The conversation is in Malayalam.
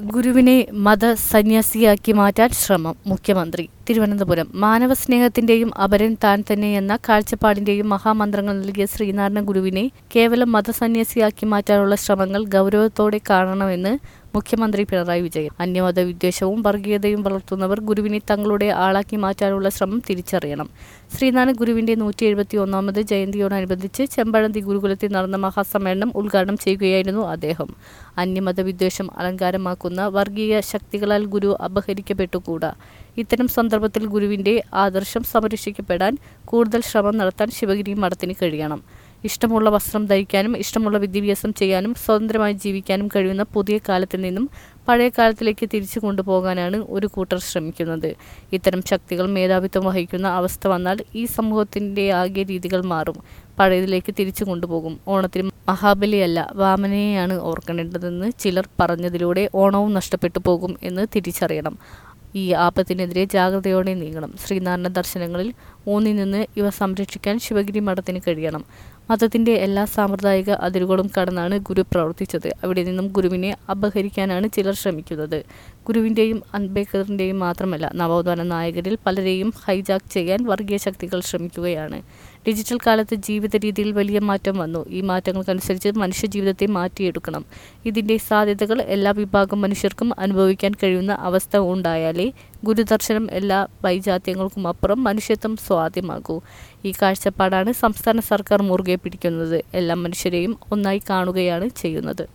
ഗുരുവിനെ മതസന്യാസിയാക്കി മാറ്റാൻ ശ്രമം മുഖ്യമന്ത്രി തിരുവനന്തപുരം മാനവസ്നേഹത്തിന്റെയും അപരൻ താൻ തന്നെയെന്ന കാഴ്ചപ്പാടിന്റെയും മഹാമന്ത്രങ്ങൾ നൽകിയ ശ്രീനാരായണ ഗുരുവിനെ കേവലം മതസന്യാസിയാക്കി മാറ്റാനുള്ള ശ്രമങ്ങൾ ഗൗരവത്തോടെ കാണണമെന്ന് മുഖ്യമന്ത്രി പിണറായി വിജയൻ അന്യമത വിദ്വേഷവും വർഗീയതയും വളർത്തുന്നവർ ഗുരുവിനെ തങ്ങളുടെ ആളാക്കി മാറ്റാനുള്ള ശ്രമം തിരിച്ചറിയണം ശ്രീനാരായണ ഗുരുവിന്റെ നൂറ്റി എഴുപത്തി ഒന്നാമത് ജയന്തിയോടനുബന്ധിച്ച് ചെമ്പഴന്തി ഗുരുകുലത്തിൽ നടന്ന മഹാസമ്മേളനം ഉദ്ഘാടനം ചെയ്യുകയായിരുന്നു അദ്ദേഹം അന്യമത വിദ്വേഷം അലങ്കാരമാക്കുന്ന വർഗീയ ശക്തികളാൽ ഗുരു അപഹരിക്കപ്പെട്ടുകൂടാ ഇത്തരം സന്ദർഭത്തിൽ ഗുരുവിന്റെ ആദർശം സംരക്ഷിക്കപ്പെടാൻ കൂടുതൽ ശ്രമം നടത്താൻ ശിവഗിരി മഠത്തിന് കഴിയണം ഇഷ്ടമുള്ള വസ്ത്രം ധരിക്കാനും ഇഷ്ടമുള്ള വിദ്യാഭ്യാസം ചെയ്യാനും സ്വതന്ത്രമായി ജീവിക്കാനും കഴിയുന്ന പുതിയ കാലത്തിൽ നിന്നും പഴയ കാലത്തിലേക്ക് തിരിച്ചു കൊണ്ടുപോകാനാണ് ഒരു കൂട്ടർ ശ്രമിക്കുന്നത് ഇത്തരം ശക്തികൾ മേധാവിത്വം വഹിക്കുന്ന അവസ്ഥ വന്നാൽ ഈ സമൂഹത്തിൻ്റെ ആകെ രീതികൾ മാറും പഴയതിലേക്ക് തിരിച്ചു കൊണ്ടുപോകും ഓണത്തിന് മഹാബലിയല്ല വാമനയെയാണ് ഓർക്കേണ്ടതെന്ന് ചിലർ പറഞ്ഞതിലൂടെ ഓണവും നഷ്ടപ്പെട്ടു പോകും എന്ന് തിരിച്ചറിയണം ഈ ആപത്തിനെതിരെ ജാഗ്രതയോടെ നീങ്ങണം ശ്രീനാരായണ ദർശനങ്ങളിൽ ഊന്നി നിന്ന് ഇവ സംരക്ഷിക്കാൻ ശിവഗിരി മഠത്തിന് കഴിയണം മതത്തിൻ്റെ എല്ലാ സാമ്പ്രദായിക അതിരുകളും കടന്നാണ് ഗുരു പ്രവർത്തിച്ചത് അവിടെ നിന്നും ഗുരുവിനെ അപഹരിക്കാനാണ് ചിലർ ശ്രമിക്കുന്നത് ഗുരുവിൻ്റെയും അംബേദ്കറിൻ്റെയും മാത്രമല്ല നവോത്ഥാന നായകരിൽ പലരെയും ഹൈജാക്ക് ചെയ്യാൻ വർഗീയ ശക്തികൾ ശ്രമിക്കുകയാണ് ഡിജിറ്റൽ കാലത്ത് ജീവിത രീതിയിൽ വലിയ മാറ്റം വന്നു ഈ മാറ്റങ്ങൾക്കനുസരിച്ച് മനുഷ്യജീവിതത്തെ മാറ്റിയെടുക്കണം ഇതിൻ്റെ സാധ്യതകൾ എല്ലാ വിഭാഗം മനുഷ്യർക്കും അനുഭവിക്കാൻ കഴിയുന്ന അവസ്ഥ ഉണ്ടായാലേ ഗുരുദർശനം എല്ലാ വൈജാത്യങ്ങൾക്കും അപ്പുറം മനുഷ്യത്വം സ്വാധ്യമാകൂ ഈ കാഴ്ചപ്പാടാണ് സംസ്ഥാന സർക്കാർ മുറുകെ പിടിക്കുന്നത് എല്ലാ മനുഷ്യരെയും ഒന്നായി കാണുകയാണ് ചെയ്യുന്നത്